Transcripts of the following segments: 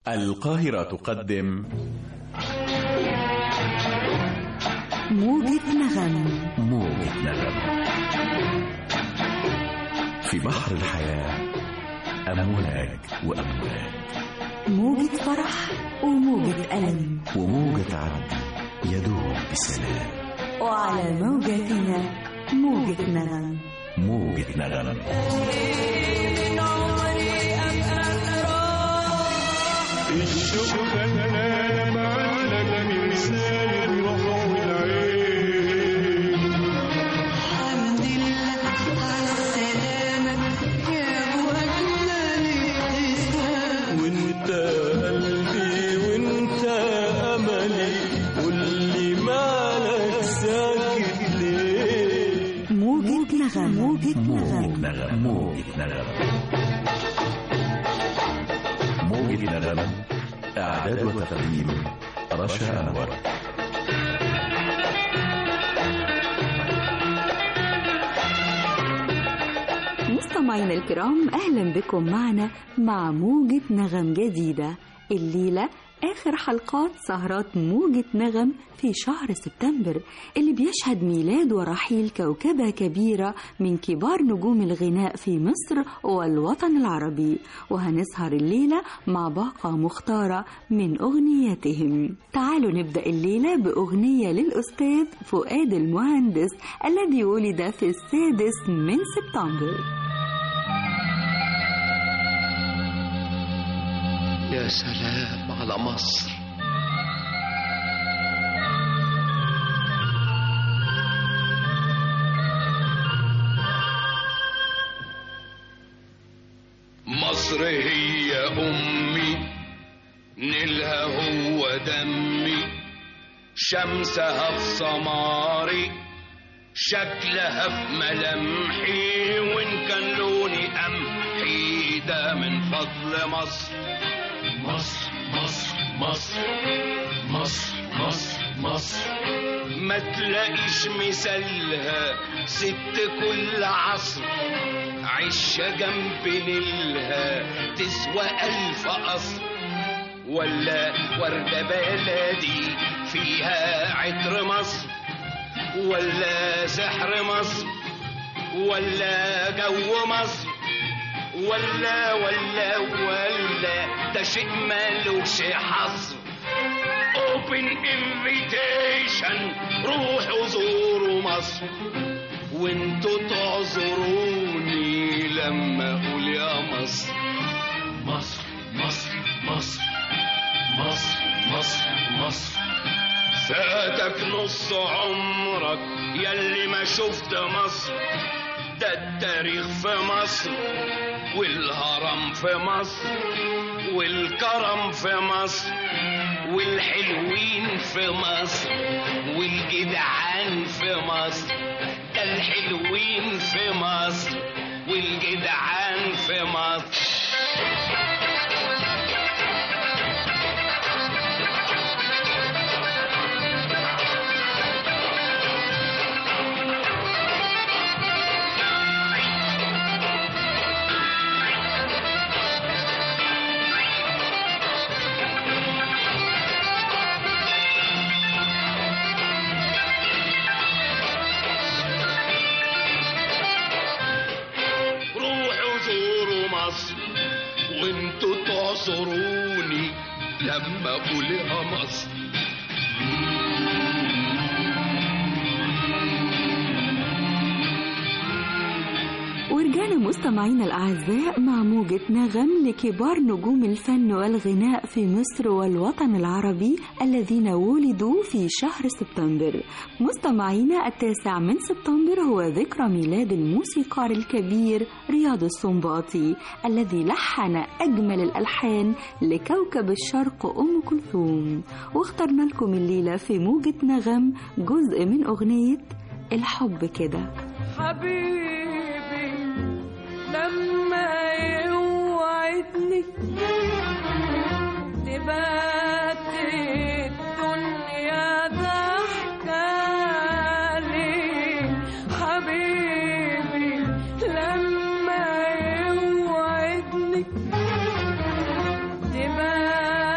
القاهرة تقدم موجة نغم موجة نغم في بحر الحياة أمواج وأمواج موجة فرح وموجة ألم وموجة عدل يدوم بسلام وعلى موجتنا موجة نغم موجة نغم الشوق فنان معلق من سالب روح والعين الحمد لله على السلامة يا أبو أجمل ابتسام وانت قلبي وانت املي قولي مالك ساكت ليه موجة نغم موجة موجة نغم نغم موجة نغم موجة نغم إعداد وتقديم رشا أنور مستمعينا الكرام أهلا بكم معنا مع موجة نغم جديدة الليلة آخر حلقات سهرات موجة نغم في شهر سبتمبر اللي بيشهد ميلاد ورحيل كوكبة كبيرة من كبار نجوم الغناء في مصر والوطن العربي وهنسهر الليلة مع باقة مختارة من أغنياتهم تعالوا نبدأ الليلة بأغنية للأستاذ فؤاد المهندس الذي ولد في السادس من سبتمبر يا سلام على مصر مصر هي أمي نيلها هو دمي شمسها في سماري شكلها في ملامحي وإن كان لوني قمحي ده من فضل مصر مصر مصر مصر مصر مصر مصر ما تلاقيش مثالها ست كل عصر عشة جنب نيلها تسوى ألف قصر ولا وردة بلدي فيها عطر مصر ولا سحر مصر ولا جو مصر ولا ولا ولا ده شيء ملوش حصر اوبن انفيتيشن روحوا زوروا مصر وانتوا تعذروني لما اقول يا مصر مصر مصر مصر مصر مصر مصر فاتك نص عمرك يلي ما شفت مصر ده التاريخ في مصر والهرم في مصر والكرم في مصر والحلوين في مصر والجدعان في مصر ده الحلوين في مصر والجدعان في مصر روحوا زوروا مصر وانتوا تعصروني لما اقول يا مصر ورجعنا مستمعينا الأعزاء مع موجة نغم لكبار نجوم الفن والغناء في مصر والوطن العربي الذين ولدوا في شهر سبتمبر مستمعينا التاسع من سبتمبر هو ذكرى ميلاد الموسيقار الكبير رياض السنباطي الذي لحن أجمل الألحان لكوكب الشرق أم كلثوم واخترنا لكم الليلة في موجة نغم جزء من أغنية الحب كده حبيبي لما يوعدني تبات الدنيا ضحكة عليه حبيبي لما يوعدني تبات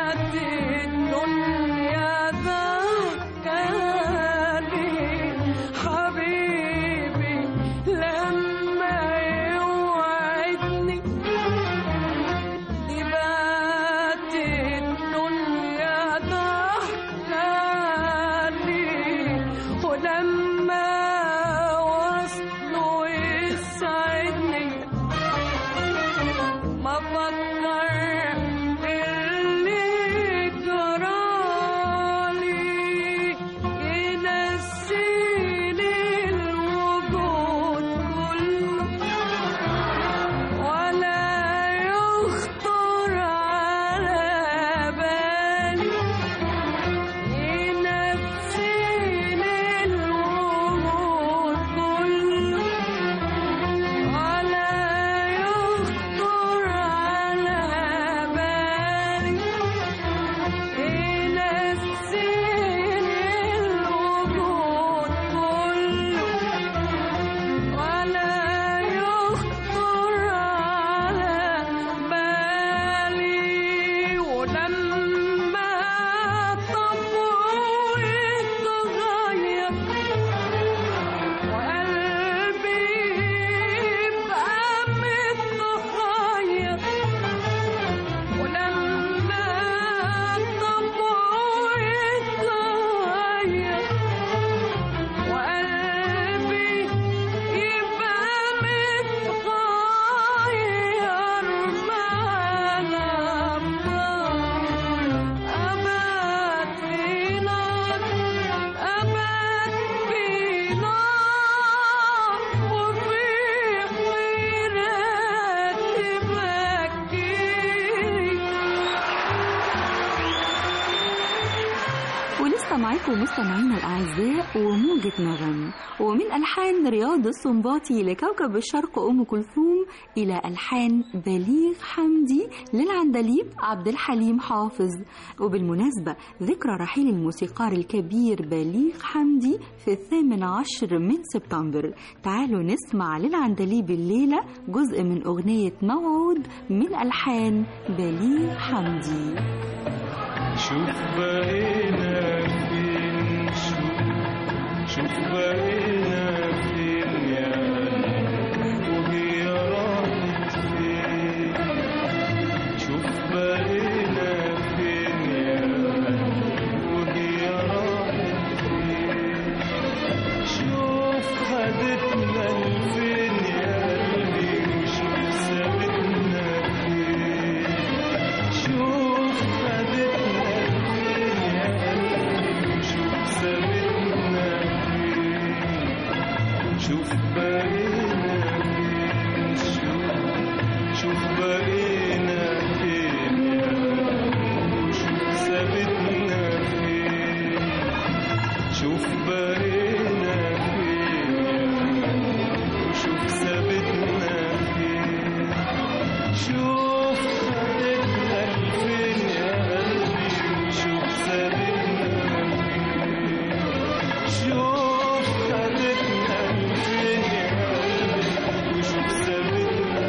لسه معاكم مستمعينا الأعزاء وموجة نغم ومن ألحان رياض السنباطي لكوكب الشرق أم كلثوم إلى ألحان بليغ حمدي للعندليب عبد الحليم حافظ وبالمناسبة ذكرى رحيل الموسيقار الكبير بليغ حمدي في الثامن عشر من سبتمبر تعالوا نسمع للعندليب الليلة جزء من أغنية موعود من ألحان بليغ حمدي شوف بقينا فين شوف شوف بقينا فين يا قلبي وهي راحت فين شوف بقينا فين يا قلبي وهي راحت فين شوف خدتنا لفين يا قلبي وشوف سابتنا فين شوف خدتنا فين يا قلبي شوف سابتنا فين شوف بقينا فين شوف شوف بقينا فين يا قلبي وشوف سابتنا فين شوف بقينا فين يا قلبي وشوف سابتنا فين شوف خدتنا لفين يا قلبي وشوف سابتنا فين شوف خدتنا لفين يا قلبي وشوف سابتنا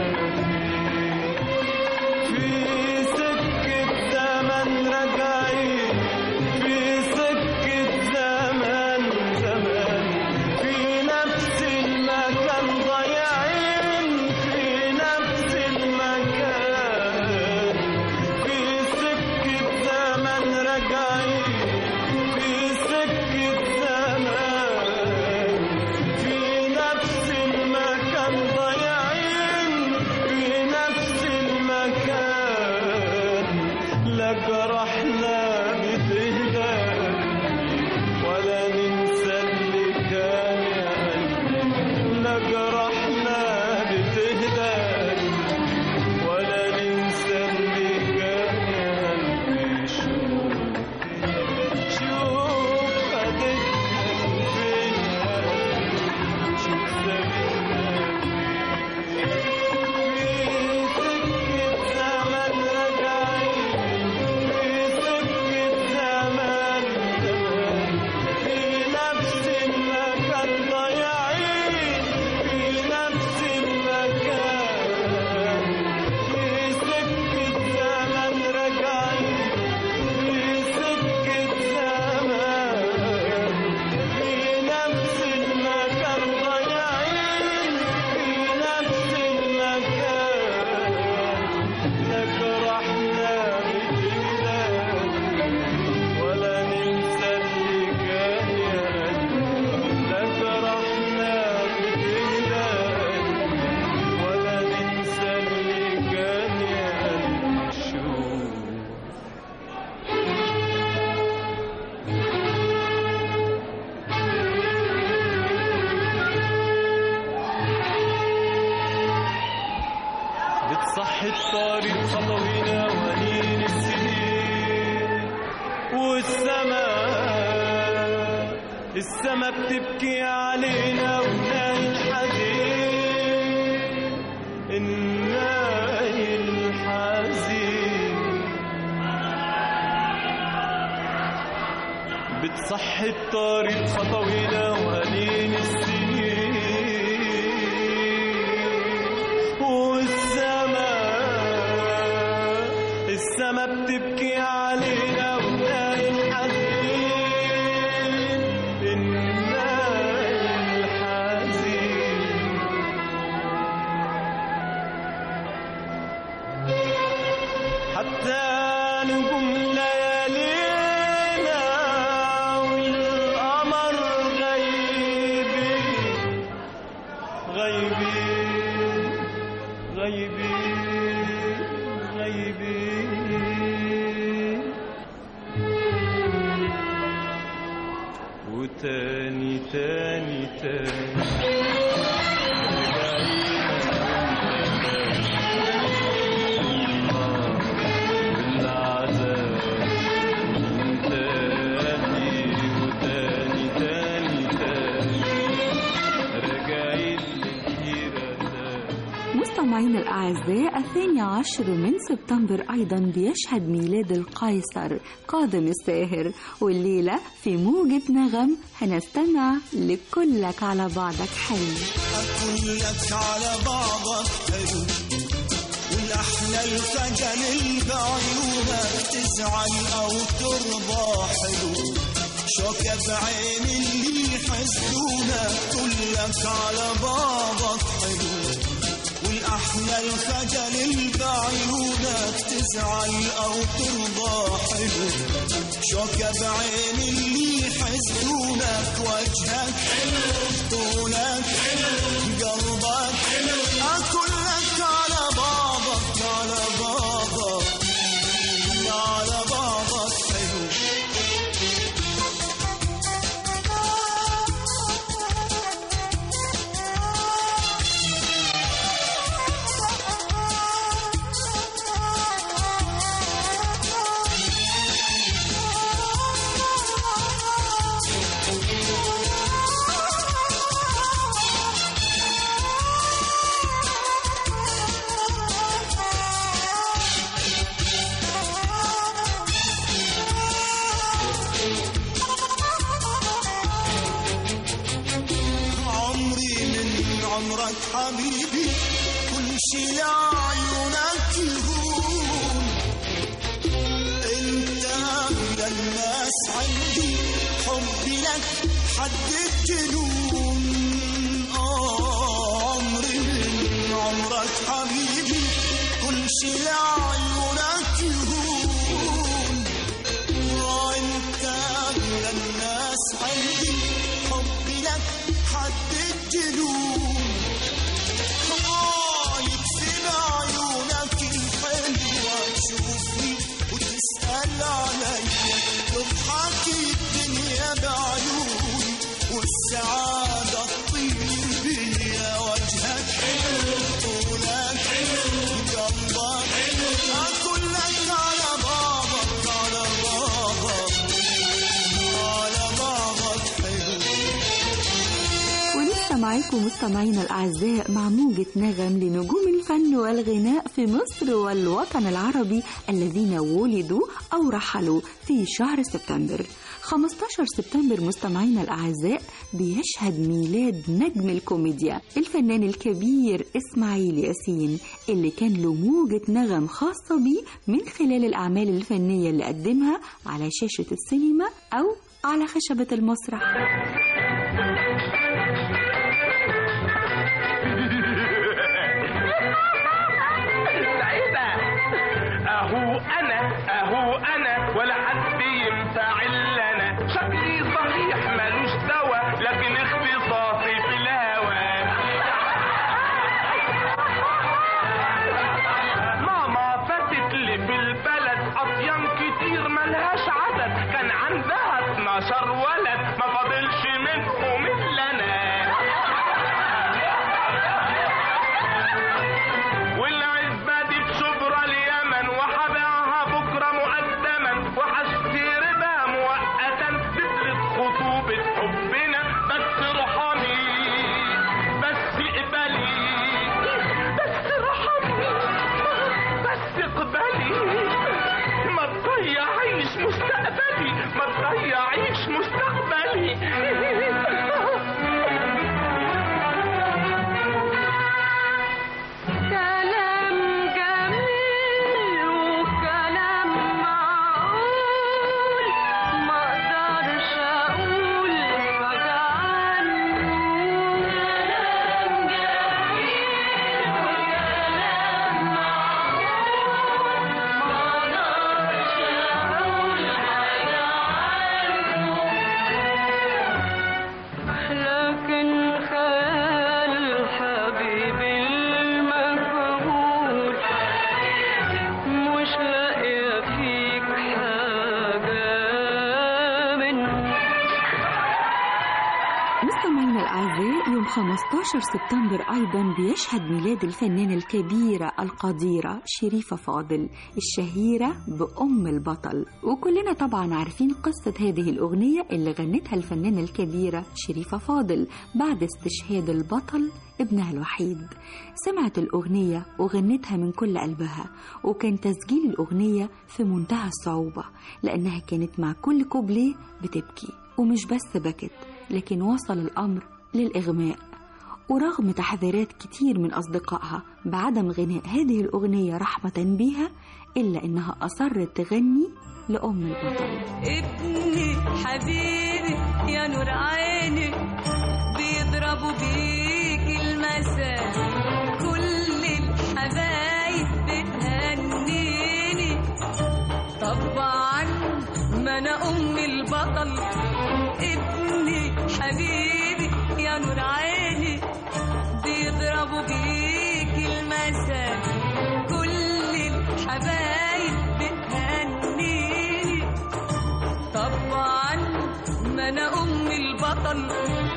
فين في سكة زمن راجعين في سكة زمان زمان في نفس المكان ضايعين في نفس المكان في سكة زمان راجعين في سكة زمان في نفس المكان ضايعين في نفس المكان لا جرحنا بتهدى ولا ننسى اللي كان يا قلبي لا جرحنا بتهدى ولا ننسى اللي كان يا قلبي شوف شوف خدتنا فين يا قلبي شوف سابتنا فين في سكة زمن راجعين في سكة زمان زمان في نفس المكان ضايعين في نفس المكان في سكة زمن راجعين في سكة زمان في نفس المكان ضايعين في نفس المكان لا جرحنا بتهدى ولا ننسى اللي كان يا قلبي لا جرحنا بتهدى ولا ننسى اللي كان يا قلبي شوف بتصحي الطريق خطوينا وهنين السنين والسماء السما بتبكي علينا وناي الحزين الناي الحزين بتصحي الطريق خطوينا وهنين السنين والسماء السما بتبكي علينا وناي الحزين الناي الحزين حتى نجوم ليالينا والقمر غايبين غايبين غايبين غايبين وتاني تاني تاني والعذاب تاني مستمعينا الأعزاء الثاني عشر من سبتمبر أيضا بيشهد ميلاد القيصر قادم الساهر والليلة في موجة نغم هنستمع لكلك على بعضك حلو كلك على بعضك حلو والأحلى الخجل اللي بعيونك تزعل أو ترضى حلو شوكة بعين اللي يحسدونك كلك على بعضك حلو والأحلى الخجل اللي بعيونك تزعل أو ترضى حلو شوكة بعين اللي يحسدونك وجهك حلو طولك حلو قلبك حلو أكلك على بعضك على بعضك على بعضك حلو عمري من عمرك حبيبي كل شي لعيونك يهون انت اغلى الناس عندي حبي لك حد الجنون آه عمري من عمرك حبيبي كل شي لعيونك يهون وانت اغلى الناس عندي حبي لك حد الجنون آه يكفي عيونك الحلوة تشوفني وتسأل عليا تضحك الدنيا بعيوني والسعادة تطير بيا وجهك حلو طولك حلو قلبك حلو كلك على بعضك على بعضك على بعضك حلو ولسه معاكم مستمعينا الأعزاء مع موجة نغم لنجوم الفن والغناء في مصر والوطن العربي الذين ولدوا أو رحلوا في شهر سبتمبر 15 سبتمبر مستمعينا الأعزاء بيشهد ميلاد نجم الكوميديا الفنان الكبير إسماعيل ياسين اللي كان له موجة نغم خاصة بيه من خلال الأعمال الفنية اللي قدمها على شاشة السينما أو على خشبة المسرح سعيدة اهو انا اهو انا ولا حد ينفع الا انا شكلي صحيح ملوش دوا لكن اختصاصي في الهوى ماما فاتت لي في البلد اطيان كتير ملهاش عدد كان عندها 12 ولد ما فاضلش منهم الا انا والعزبة دي في شبرا اليمن وحبيعها بكرة مقدما وحشتري بها مؤقتا تدرس خطوبة حبنا بس ارحمي بس اقبلي بس ارحمي بس اقبلي ما تضيعيش مستقبلي ما تضيعيش مستقبلي كلام جميل وكلام معقول ما اقدرش اقول حاجة عنه كلام جميل وكلام معقول ما اقدرش اقول حاجة عنه الأعزاء يوم 15 سبتمبر أيضا بيشهد ميلاد الفنانة الكبيرة القديرة شريفة فاضل الشهيرة بأم البطل وكلنا طبعا عارفين قصة هذه الأغنية اللي غنتها الفنانة الكبيرة شريفة فاضل بعد استشهاد البطل ابنها الوحيد سمعت الأغنية وغنتها من كل قلبها وكان تسجيل الأغنية في منتهى الصعوبة لأنها كانت مع كل كوبليه بتبكي ومش بس بكت لكن وصل الأمر للإغماء ورغم تحذيرات كتير من أصدقائها بعدم غناء هذه الأغنية رحمة بيها إلا إنها أصرت تغني لأم البطل ابني حبيبي يا نور عيني بيضربوا بيك المساء كل الحبايب بتهنيني طبعا ما انا ام البطل ابني حبيبي يا نور عيني بيضربوا بيك المساء كل الحبايب بتهنيني طبعا ما انا ام البطل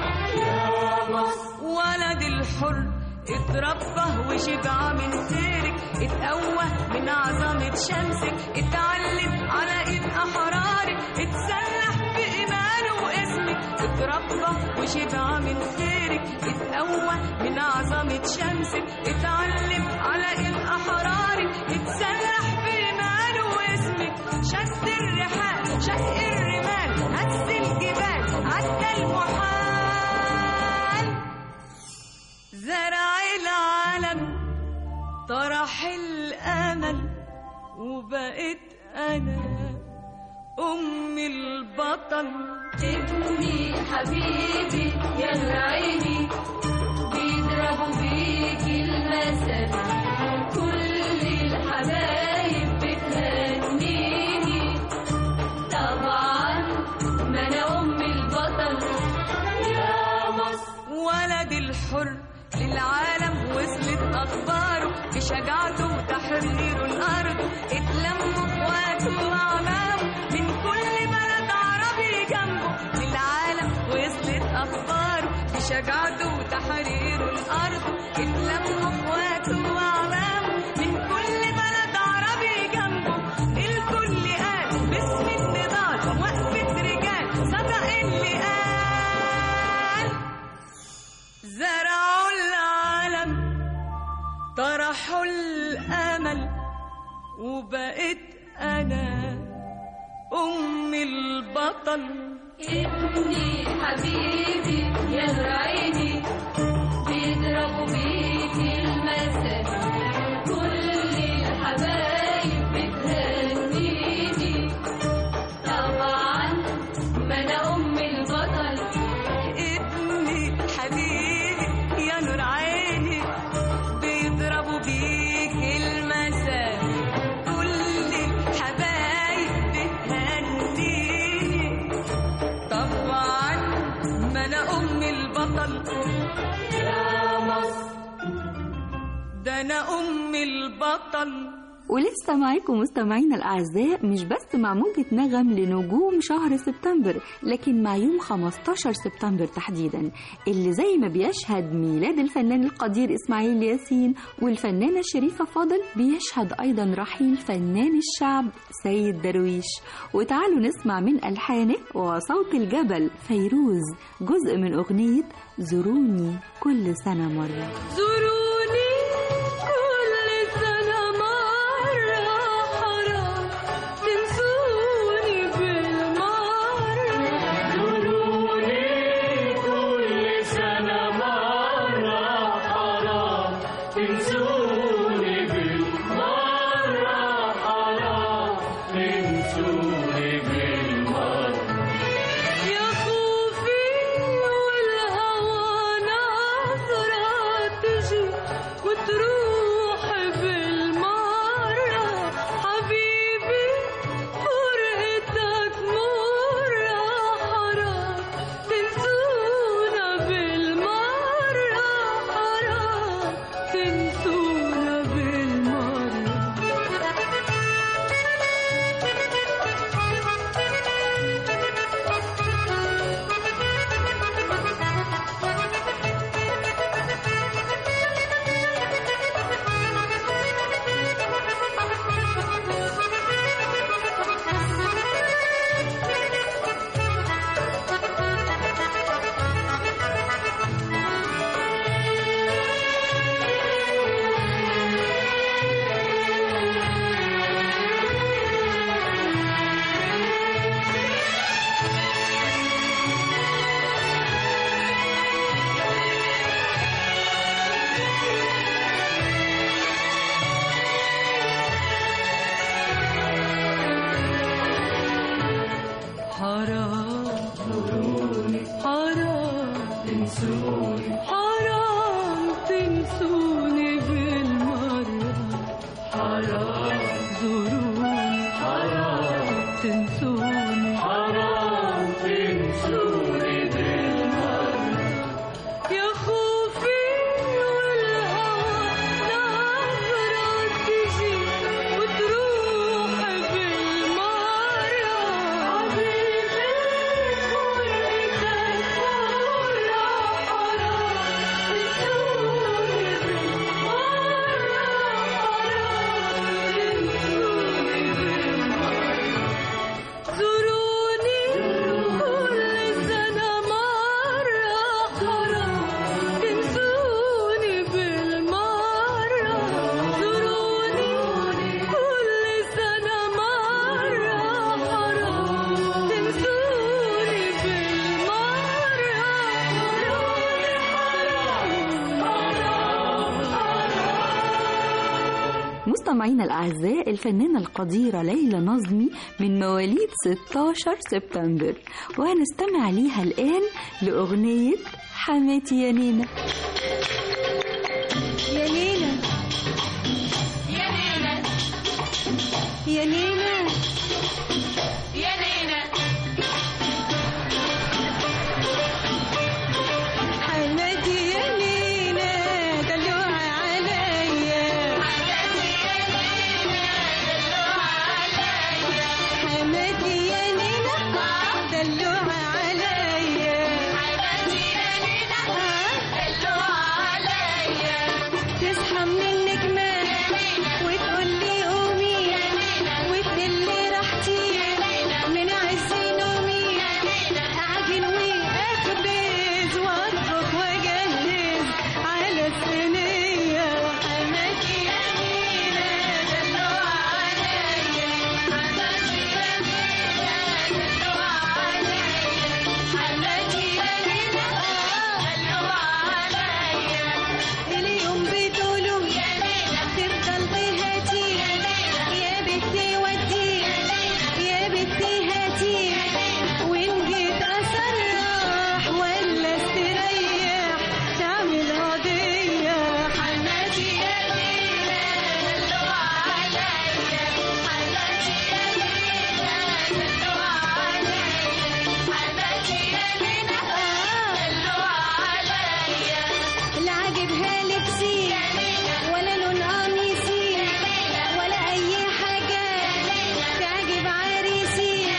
ولد الحر اتربى وشبع من خيرك اتقوى من عظمة شمسك اتعلم على ايد احرارك اتسلح بإيمانه واسمك اتربى وشبع من خيرك اتقوى من عظمة شمسك اتعلم على ايد احرارك اتسلح بإيمانه واسمك شد الرحال شق الرمال هز الجبال عدى المحال زرع العالم طرح الامل وبقيت انا ام البطل ابني حبيبي يا نور عيني بيضربوا بيك المثل كل الحبايب بتهنيني طبعا ما انا ام البطل يا مصر ولد الحر للعالم وصلت اخباره بشجاعته وتحرير الارض اتلموا اخواته واعمامه من كل بلد عربي جنبه للعالم وصلت اخباره بشجاعته وتحرير الارض اتلموا اخواته واعمامه من كل بلد عربي جنبه الكل قال باسم النضال وقفة رجال صدق اللي قال زرعوا العالم طرحوا الامل وبقيت انا ام البطل ابني حبيبي يا نور عيني بيضربوا بيك المثل كل الحبايب بتهنيني طبعا ما انا ام البطل ابني حبيبي يا نور عيني بيضربوا بيك المساء كل الحبايب بتهنيني طبعا ما انا ام البطل يا مصر ده انا ام البطل ولسه معاكم مستمعينا الأعزاء مش بس مع موجة نغم لنجوم شهر سبتمبر لكن مع يوم 15 سبتمبر تحديدا اللي زي ما بيشهد ميلاد الفنان القدير إسماعيل ياسين والفنانة شريفة فاضل بيشهد أيضا رحيل فنان الشعب سيد درويش وتعالوا نسمع من ألحانه وصوت الجبل فيروز جزء من أغنية زوروني كل سنة مرة زوروني كل سنة مرة حرام تنسوني بالمرة زوروني كل سنة مرة حرام تنسوني بالمرة حرام تنسوني بالمرة يا خوفي والهوى نظرة تجي تنسوني حرام تنسوني بالمرة يا خوفي والهوى نظرة تجي وتروح بالمرة حبيبي كوني تنسونا حرام تنسوني بالمرة حرام تنسوني بالمرة زوروني كل سنة مرة حرام تنسوني بالمرة زوروني كل سنة مرة حرام تنسوني بالمرة مستمعينا الأعزاء الفنانة القديرة ليلى نظمي من مواليد 16 سبتمبر وهنستمع ليها الآن لأغنية حماتي يا نينا يا نينا يا نينا يا نينا حماتي يا نينا دلوعي عليا حماتي يا نينا دلوعي عليا تصحى من النجمة وتقول لي قومي وتقول لي راحتي من عز نومي أعجن وأخبز وأطبخ وأجهز على الصينية حماتي يا نينا دلوع عليا حماتي يا نينا دلوع عليا حماتي يا نينا دلوع عليا اليوم بتقولوا يا نينا تفضل بهاتي يا بنتي ودي يا بنتي هاتي وإن جيت أسرح ولا استريح تعمل قضية حماتي يا نينا دلوع عليا حماتي يا نينا دلوع عليا حماتي يا نينا دلوع عليا لا عاجبها لبسي ولا لون قميصي ولا اي حاجه تعجب عريسي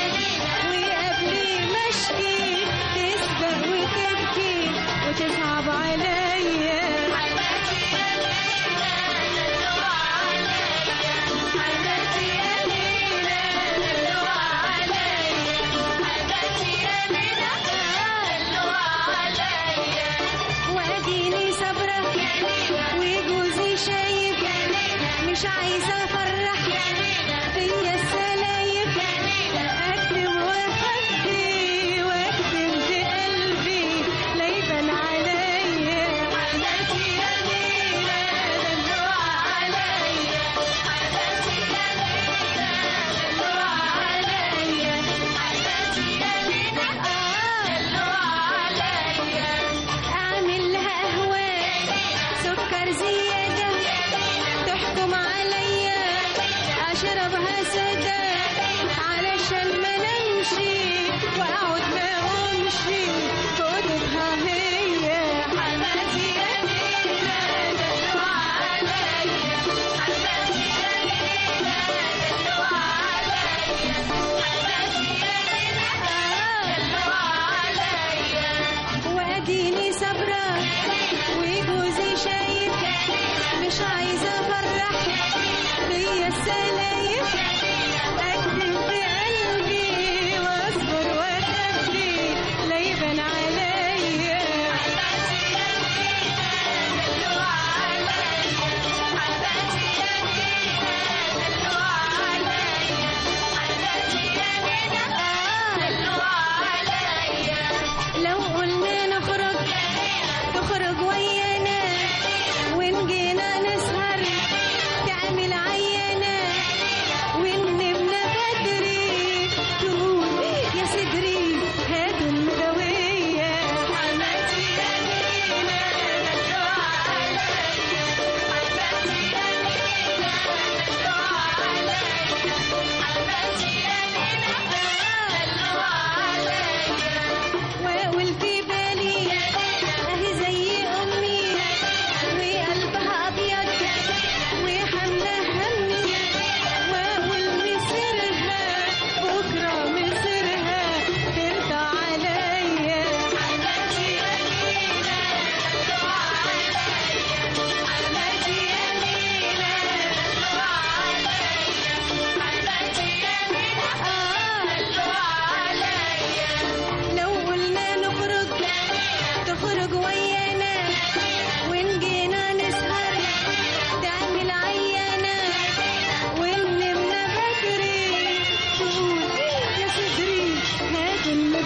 وقبل ما اشكي تسبق وتبكي وتصعب عليا حماتي يا نينا دلوع عليا حماتي يا نينا دلوع عليا حماتي يا نينا دلوع عليا واديني صبرة وجوزي شايف مش عايزة افرح فيا السلايف اكتم واخبي واكتم في قلبي لا يبان عليا حماتي يا نينا دلوع عليا حماتي يا نينا دلوع عليا حماتي يا نينا دلوع عليا اعمل لها قهوه سكر زياده تحكم عليا اشربها ساده علشان ما نمشي واقعد ما اقومشي خدها هي حماتي يا نينا دلوع عليا حماتي يا نينا دلوع عليا حماتي يا نينا دلوع عليا واديني صبرة وجوزي شايف مش عايزة افرح فيا السلايف اكتم في قلبي واصبر واخبي لا يبان عليا حماتي يا نينا دلوع عليا حماتي يا نينا دلوع عليا حماتي يا نينا دلوع عليا لو قلنا نخرج تخرج ويانا وإن جينا نسهر تعمل عيانة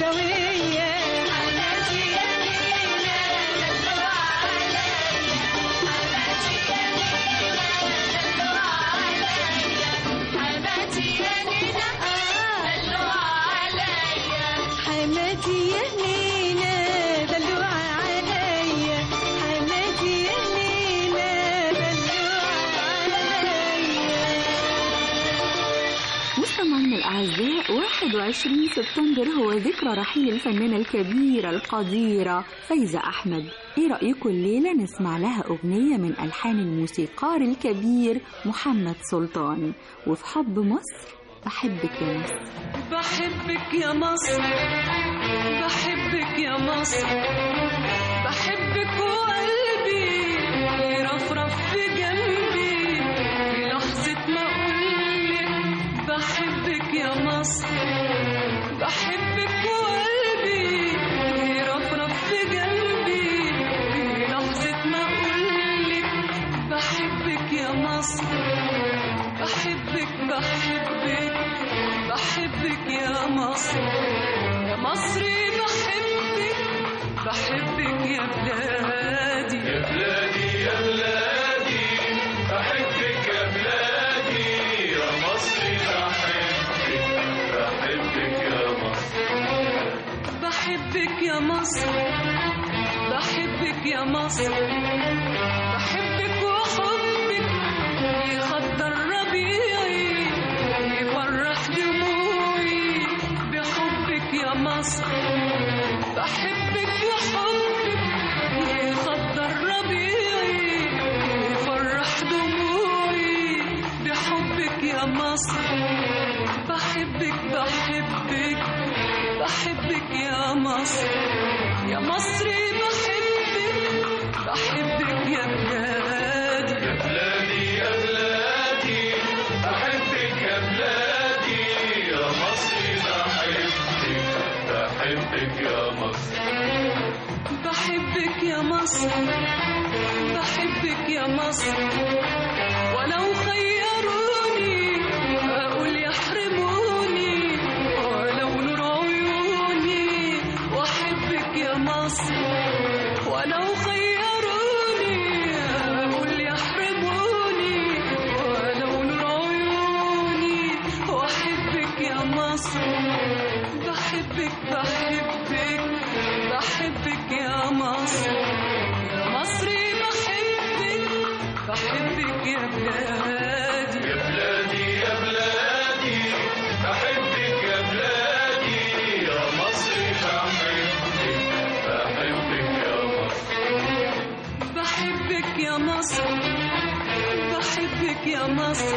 بدوية حماتي يا نينا دلوع عليا حماتي يا نينا دلوع عليا حماتي يا نينا دلوع عليا حماتي يا نينا دلوع عليا حماتي يا نينا دلوع عليا مستمعينا الأعزاء 21 سبتمبر هو ذكرى رحيل الفنانة الكبيرة القديرة فايزة أحمد إيه رأيكم الليلة نسمع لها أغنية من ألحان الموسيقار الكبير محمد سلطان وفي حب مصر بحبك يا مصر بحبك يا مصر بحبك يا مصر بحبك وقلبي يرفرف في جنبي في لحظة ما أقولك بحبك يا مصر بحبك وقلبي يرفرف في جنبي في لحظة ما أقولك بحبك يا مصر بحبك بحبك بحبك يا مصر يا مصري بحبك بحبك يا بلادي يا بلادي يا بلادي بحبك يا بلادي يا مصري بحبك بحبك يا مصر بحبك يا مصر بحبك يا مصر بحبك وحبك يخضر ربيعي يفرح دموعي بحبك يا مصر بحبك وحبك يخضر ربيعي يفرح دموعي بحبك يا مصر بحبك بحبك بحبك يا مصر يا مصري بحبك بحبك يا بلادي يا بلادي يا بلادي بحبك يا بلادي يا مصري بحبك بحبك يا مصر بحبك يا مصر بحبك يا مصر ولو خيروني أقول يحرموني ولو نور عيوني وأحبك يا مصر ولو خيروني أقول يحرموني ولو نور عيوني وأحبك يا مصر بحبك بحبك بحبك يا مصر يا مصري بحبك بحبك يا بلادي يا بلادي يا بلادي بحبك يا بلادي يا مصري بحبك بحبك يا مصر بحبك يا مصر بحبك يا مصر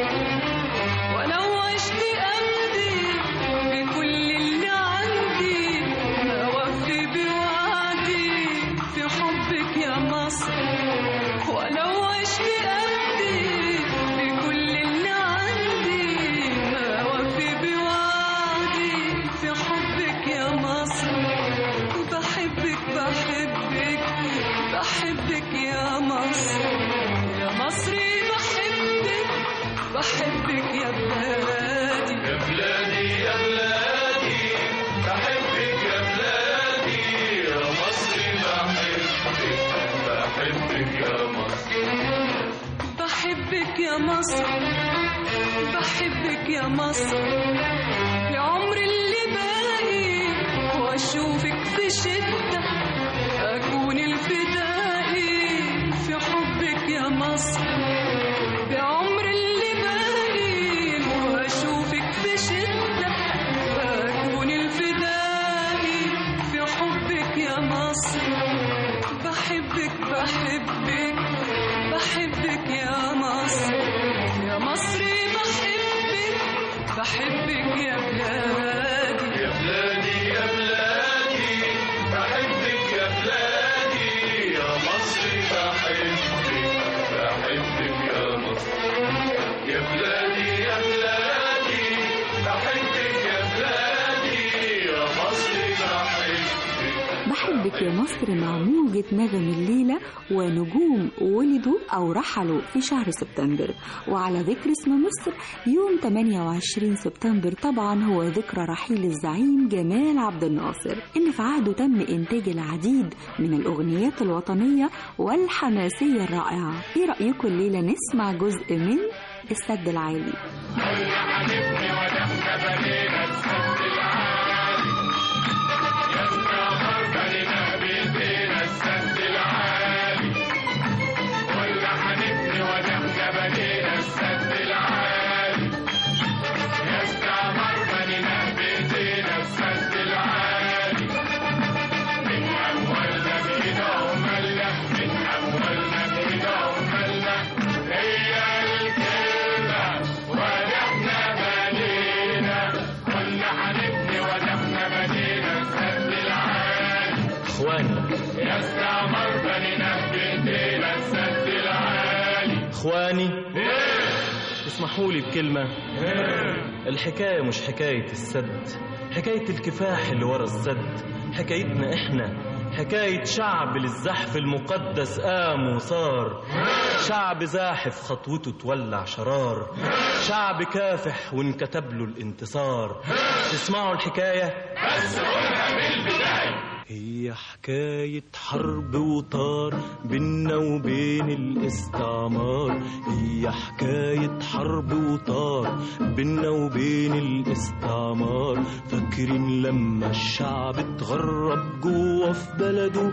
ولو عشت أمضي بكل اللي عندي أوفي بوعدي في حبك يا مصر ولو عشت أمضي بكل اللي عندي أوفي بوعدي في حبك يا مصر بحبك بحبك بحبك يا مصر يا مصري بحبك بحبك يا بلادي يا بلادي يا بلادي بحبك يا بلادي يا مصري بحبك بحبك يا مصر بحبك يا مصر بحبك يا مصر لعمر اللي باقي واشوفك في شدة اكون الفدائي في حبك يا مصر بعمر اللي باقي واشوفك في شدة اكون الفدائي في حبك يا مصر بحبك بحبك بحبك يا مصر يا مصري بحبك بحبك يا بحبك يا مصر مع موجة نغم الليلة ونجوم ولدوا أو رحلوا في شهر سبتمبر وعلى ذكر اسم مصر يوم 28 سبتمبر طبعا هو ذكرى رحيل الزعيم جمال عبد الناصر اللي في عهده تم إنتاج العديد من الأغنيات الوطنية والحماسية الرائعة إيه رأيكم الليلة نسمع جزء من السد العالي اخواني اخواني اسمحوا لي بكلمة الحكاية مش حكاية السد حكاية الكفاح اللي ورا السد حكايتنا احنا حكاية شعب للزحف المقدس قام وصار شعب زاحف خطوته تولع شرار شعب كافح وانكتب له الانتصار تسمعوا الحكاية هي حكاية حرب وطار بينا وبين الاستعمار هي حكاية حرب وطار بينا وبين الاستعمار فاكرين لما الشعب اتغرب جوه في بلده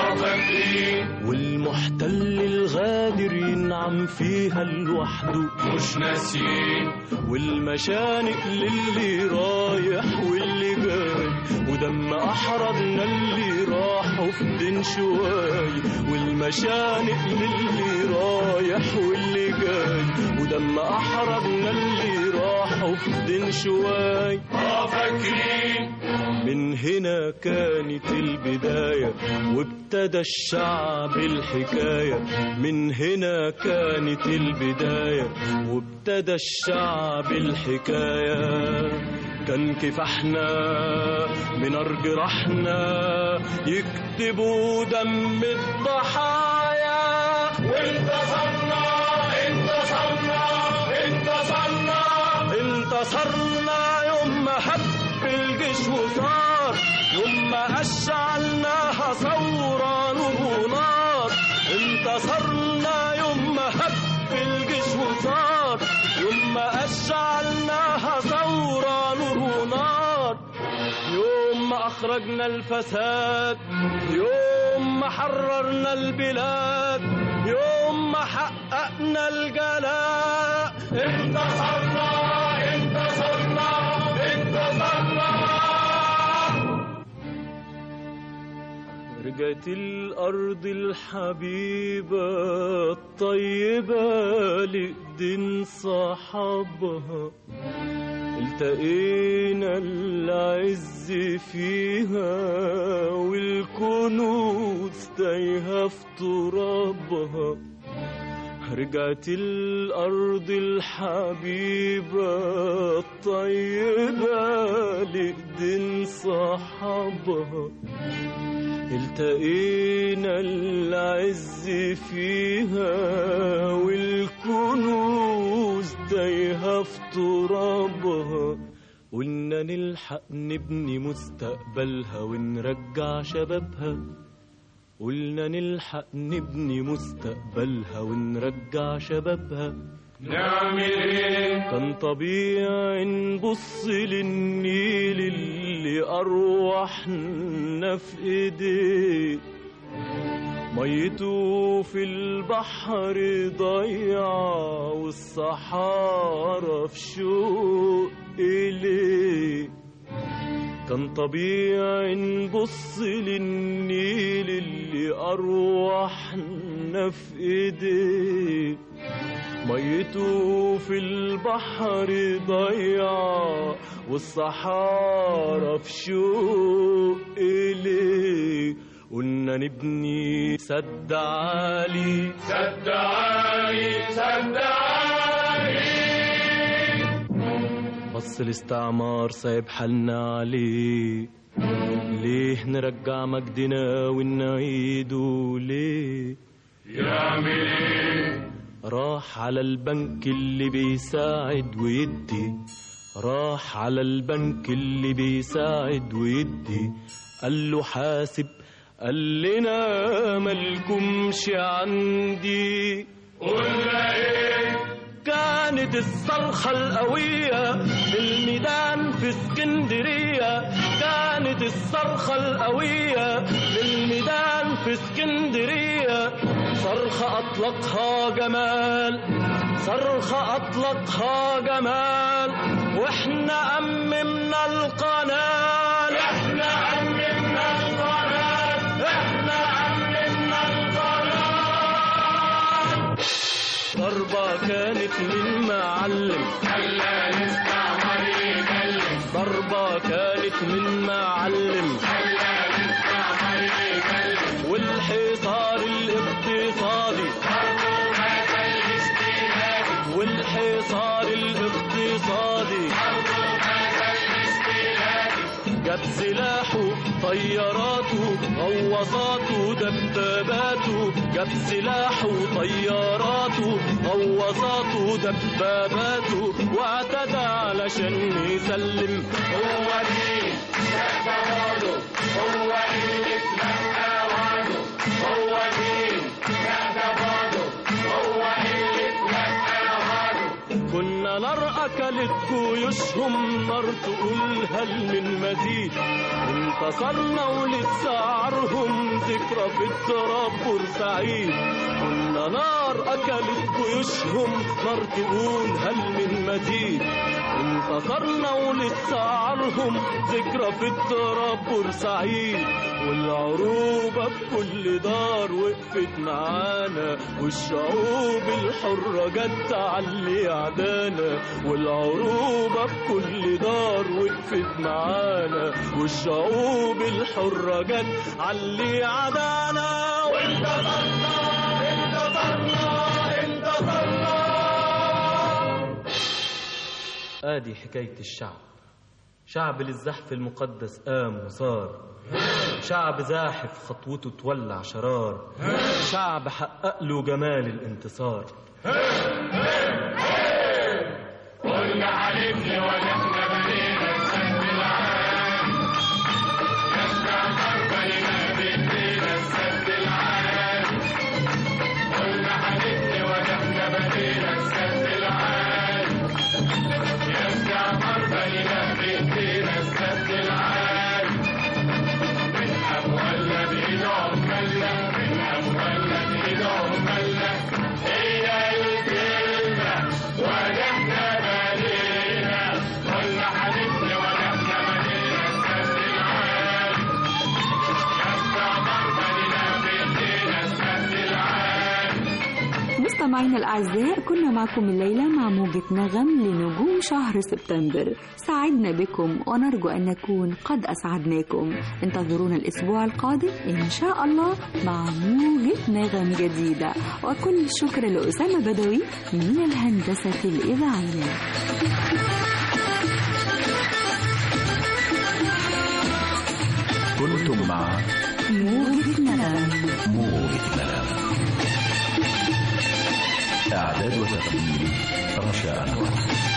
والمحتل الغادر ينعم فيها لوحده مش ناسيين والمشانق للي رايح واللي جاي ودم احرجنا اللي راحوا في دين شواي والمشانق للي رايح واللي جاي ودم احرجنا اللي راحوا في دين شواي اه فاكرين من هنا كانت البداية وابتدى الشعب الحكاية من هنا كانت البداية وابتدى الشعب الحكاية كان كفاحنا من أرض رحنا يكتبوا دم الضحايا وانتصرنا انتصرنا انتصرنا انتصرنا يوم ما هب الجيش وصار يوم ما أشعلناها ثورة نور ونار انتصرنا يوم ما هب الجيش وصار يوم ما أشعلناها ثورة نور ونار يوم ما أخرجنا الفساد يوم ما حررنا البلاد يوم ما حققنا الجلاء انتصرنا انتصرنا انتصرنا رجعت الأرض الحبيبة الطيبة لإيدين صحابها التقينا العز فيها والكنوز تايهة في ترابها رجعت الأرض الحبيبة الطيبة لإيدين صحابها التقينا العز فيها والكنوز تايهة في ترابها قلنا نلحق نبني مستقبلها ونرجع شبابها قلنا نلحق نبني مستقبلها ونرجع شبابها نعمل ايه كان طبيعي نبص للنيل اللي أرواحنا في إيديه ميته في البحر ضيعة والصحارى في شوق إليه كان طبيعي نبص للنيل اللي أرواحنا في إيديه ميته في البحر ضيعة والصحارى في شوق إليه قلنا نبني سد عالي سد عالي سد عالي بص الاستعمار سايب حالنا عليه ليه نرجع مجدنا ونعيده ليه يعمل ايه راح على البنك اللي بيساعد ويدي راح على البنك اللي بيساعد ويدي قال له حاسب قال لنا مالكمش عندي قلنا ايه كانت الصرخة القوية في الميدان في اسكندرية كانت الصرخة القوية في الميدان في اسكندرية صرخة أطلقها جمال صرخة أطلقها جمال وإحنا أممنا القناة إحنا أممنا القناة إحنا أممنا القناة ضربة كانت من معلم خلى الاستعمار يكلم ضربة كانت من معلم خلى الاستعمار يكلم والحصار الاقتصادي برضه مات الاستيلاء والحصار الاقتصادي برضه مات الاستيلاء جاب سلاحه طياراته غواصاته دباباته جاب سلاحه طياراته غواصاته دباباته واعتدى علشان يسلم هو دين لا تواضع هو اللي اتلقى وعده هو دين لا تواضع هو اللي اتلقى وعده كنا نار أكلت جيوشهم نار تقول هل من مزيد انتصرنا ولسه عارهم ذكرى في التراب بورسعيد كنا نار أكلت جيوشهم نار تقول هل من مزيد انتصرنا ولسه عارهم ذكرى في التراب بورسعيد والعروبة بكل دار وقفت معانا والشعوب الحرة جت تعلي عدانا والعروبة بكل دار وقفت معانا والشعوب الحرة جت علي عدانا وانتصرنا انتصرنا انتصرنا ادي حكاية الشعب شعب للزحف المقدس قام وصار شعب زاحف خطوته تولع شرار شعب حقق له جمال الانتصار قلنا حلفني ولا احنا بنينا السد العام يسمع ضربنا بايدينا السد العام قلنا حلفني ولا احنا بنينا السد العام يسمع ضربنا بايدينا السد العام من اموالنا بايدهم ملا من اموالنا بايدهم ملا هي الكلمه ونحن بنينا قلنا حبيبنا ونحن بنينا السد العام يسمع ضربنا بايدينا السد العام مستمعينا الأعزاء كنا معكم الليلة مع موجة نغم لنجوم شهر سبتمبر سعدنا بكم ونرجو أن نكون قد أسعدناكم انتظرونا الأسبوع القادم إن شاء الله مع موجة نغم جديدة وكل الشكر لأسامة بدوي من الهندسة الإذاعية كنتم مع موجة نغم موجة نغم إعداد وتقديم رشا أنور